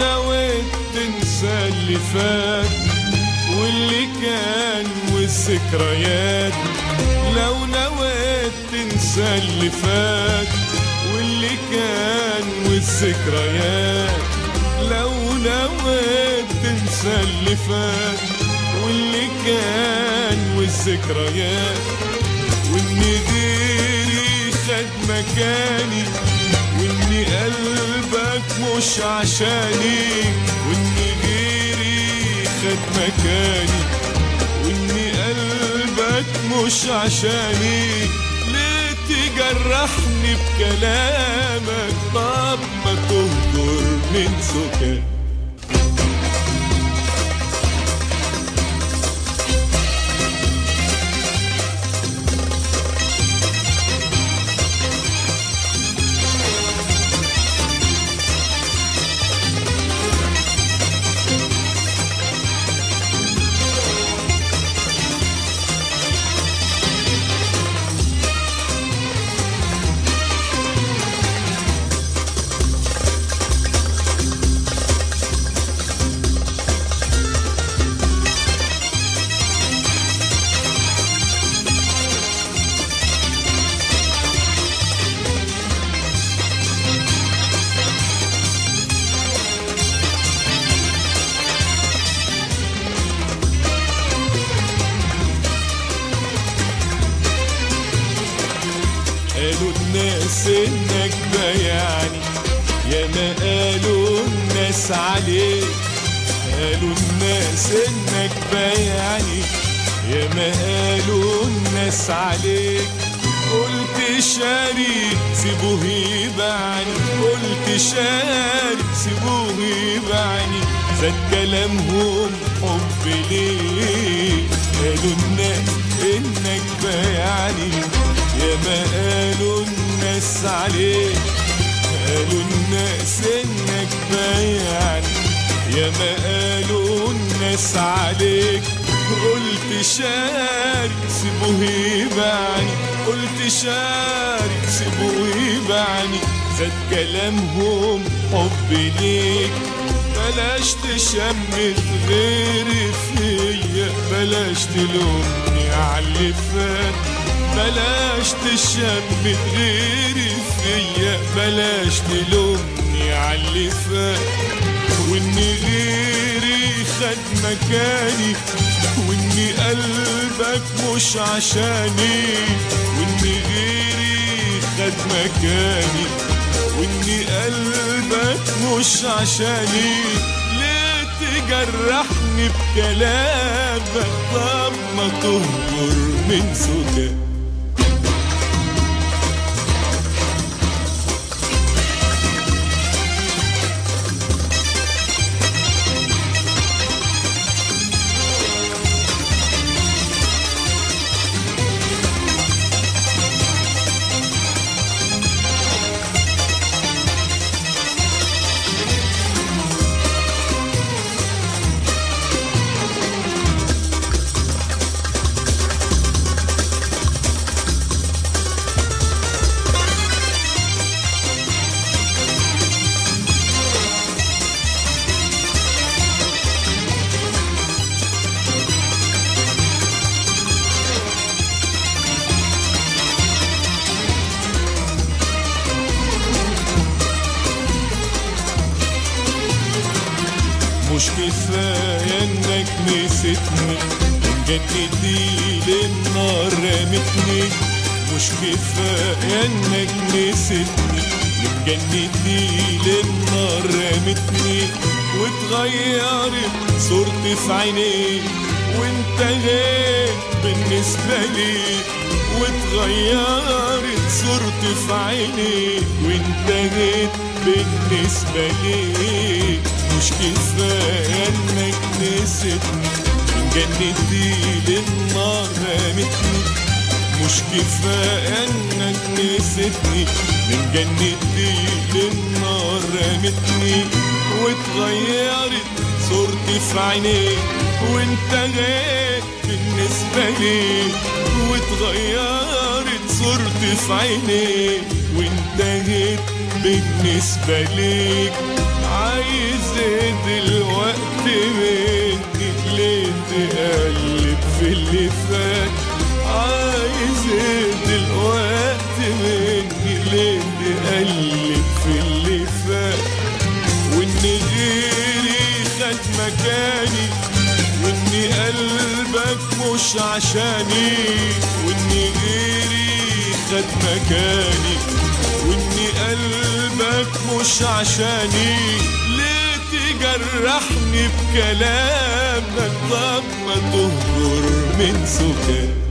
نويت تنسى اللي فات واللي كان والذكريات لو نويت تنسى اللي فات واللي كان والذكريات لو نويت تنسى اللي فات واللي كان والذكريات وان غيري خد مكاني وان قلبك مش عشاني وان غيري خد مكاني وان قلبك مش عشاني ليه تجرحني بكلامك طب ما تهجر من سكان قالوا الناس انك بيعني يا ما قالوا الناس عليك قالوا الناس انك بيعني يا ما قالوا الناس عليك قلت شاري سيبوه يبعني قلت شاري سيبوه يبعني زاد كلامهم حب ليه قالوا الناس انك بيعني يا ما قالوا الناس عليك قالوا الناس انك بيعني يا ما قالوا الناس عليك قلت شارك سيبوه يبعني قلت شارك سيبوه يبعني زاد كلامهم حب ليك بلاش تشمت غيري فيا بلاش تلومني على اللي فات بلاش تشمت غيري فيا بلاش تلومني على اللي فات وان غيري خد مكاني وان قلبك مش عشاني وان غيري خد مكاني وان قلبك مش عشاني ليه تجرحني بكلامك طب ما تهجر من سكات مش كفاية انك نسيتني جنتي للنار رمتني مش كفاية انك نسيتني من جنتي للنار رمتني واتغيرت صورتي في عينيك وانت غير بالنسبة لي واتغيرت صورتي في عينيك وانت غير بالنسبة لي مش كفاية انك نسيتني من جنتي للنار رمتني مش كفاية انك نسيتني من جنتي للنار رمتني واتغيرت صورتي في عينيك وانت غير بالنسبة لي واتغيرت صورتي في عينيك وانت غير بالنسبة ليك عايز عايز ايه دلوقتي مني ليه تقلب في اللي فات عايز ايه دلوقتي مني ليه تقلب في اللي فات وان غيري خد مكاني وان قلبك مش عشاني وان غيري خد مكاني وان قلبك مش عشاني ليه تجرحني بكلامك طب ما تهجر من سكات